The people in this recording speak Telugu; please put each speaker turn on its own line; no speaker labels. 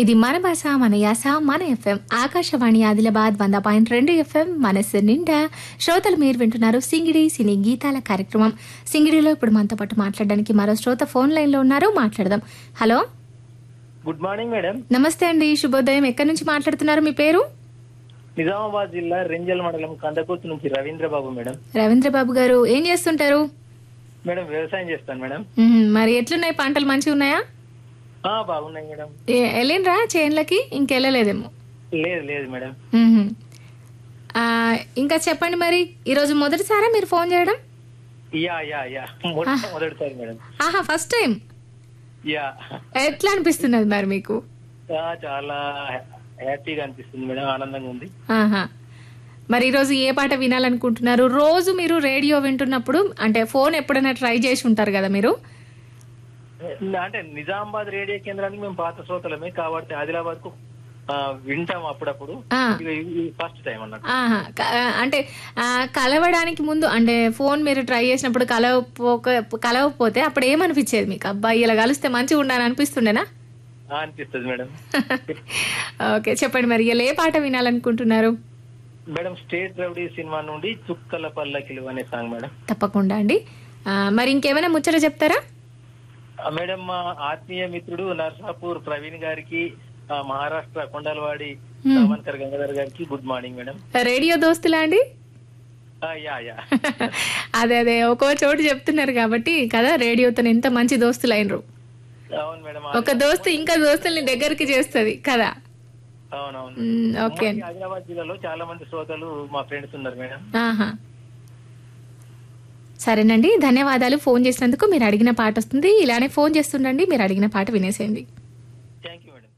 ఇది మన భాష మన యాస మన ఎఫ్ఎం ఆకాశవాణి ఆదిలాబాద్ వంద పాయింట్ రెండు ఎఫ్ఎం మనస్సు నిండా శ్రోతలు మీరు వింటున్నారు సింగిడి సినీ గీతాల కార్యక్రమం సింగిడిలో ఇప్పుడు మనతో పాటు మాట్లాడడానికి మరో శ్రోత ఫోన్ లైన్ లో ఉన్నారు మాట్లాడదాం హలో
గుడ్ మార్నింగ్ మేడం
నమస్తే అండి శుభోదయం ఎక్కడి నుంచి మాట్లాడుతున్నారు మీ పేరు
నిజామాబాద్ జిల్లా రెంజల్ మండలం కందకూర్తి నుంచి రవీంద్ర బాబు మేడం
రవీంద్ర బాబు గారు ఏం చేస్తుంటారు
మేడం వ్యవసాయం చేస్తాను మేడం
మ్మ్, మరి ఎట్లున్నాయి పంటలు మంచిగా ఉన్నాయా
ఆ బాగున్నాయి మేడం
ఏ- వెళ్ళిండ్రా చేన్లకి ఇంకెళ్ళలేదేమో
లేదు లేదు మేడం
మ్మ్. ఆ, ఇంకా చెప్పండి మరి ఈరోజు మొదటిసారా మీరు ఫోన్ చేయడం
యా యా యా మొట్టమొదటిసారి మేడం
ఆహా ఫస్ట్ టైం
యా
ఎట్లా అనిపిస్తున్నది మరి మీకు
ఆ, చాలా హ్యాపీగా అనిపిస్తుంది మేడం ఆనందంగా ఉంది
ఆహా మరి ఈరోజు ఏ పాట వినాలనుకుంటున్నారు రోజు మీరు రేడియో వింటున్నప్పుడు అంటే ఫోన్ ఎప్పుడైనా ట్రై చేసి ఉంటారు కదా మీరు
అంటే నిజామాబాద్ రేడియో కేంద్రానికి మేము పాత శ్రోతలమే కాబట్టి ఆదిలాబాద్ కు ఆ, వింటాం అప్పుడప్పుడు
ఆ.
ఫస్ట్ టైం అన్నట్టు
ఆహా క- అంటే ఆ, కలవడానికి ముందు అంటే ఫోన్ మీరు ట్రై చేసినప్పుడు కలవపోక కలవకపోతే అప్పుడు ఏమనిపించేది మీకు అబ్బాయి ఇలా కలిస్తే మంచిగా ఉండాలని అనిపిస్తుండేనా
ఆ, అనిపిస్తుంది మేడం
ఓకే చెప్పండి మరి ఇలా ఏ పాట వినాలనుకుంటున్నారు
మేడం స్టేట్ రౌడీ సినిమా నుండి చుక్కల పల్లకిలు అనే సాంగ్ మేడం
తప్పకుండా అండి ఆ, మరి ఇంకేమైనా ముచ్చట చెప్తారా
ఆ, మేడం మా ఆత్మీయ మిత్రుడు నర్సాపూర్ ప్రవీణ్ గారికి ఆ, మహారాష్ట్ర కొండలవాడి సామన్కర్ గంగాధర్ గారికి గుడ్ మార్నింగ్ మేడం
రేడియో దోస్తులా అండి
ఆ, యా యా
అదే అదే ఒక్కో చోటు చెప్తున్నారు కాబట్టి కదా రేడియోతో ఎంత మంచి దోస్తులు అయినరు
అవును మేడం
ఒక దోస్తు ఇంకా దోస్తుల్ని దగ్గరికి చేస్తుంది కదా
అవునవును
మ్, ఓకే
ఉమ్మడి ఆదిలాబాద్ జిల్లాలో చాలా మంది శ్రోతలు మా ఫ్రెండ్స్ ఉన్నారు మేడం
ఆహా సరేనండి ధన్యవాదాలు ఫోన్ చేసినందుకు మీరు అడిగిన పాట వస్తుంది ఇలానే ఫోన్ చేస్తుండండి మీరు అడిగిన పాట వినేసేయండి
థ్యాంక్ యూ మేడం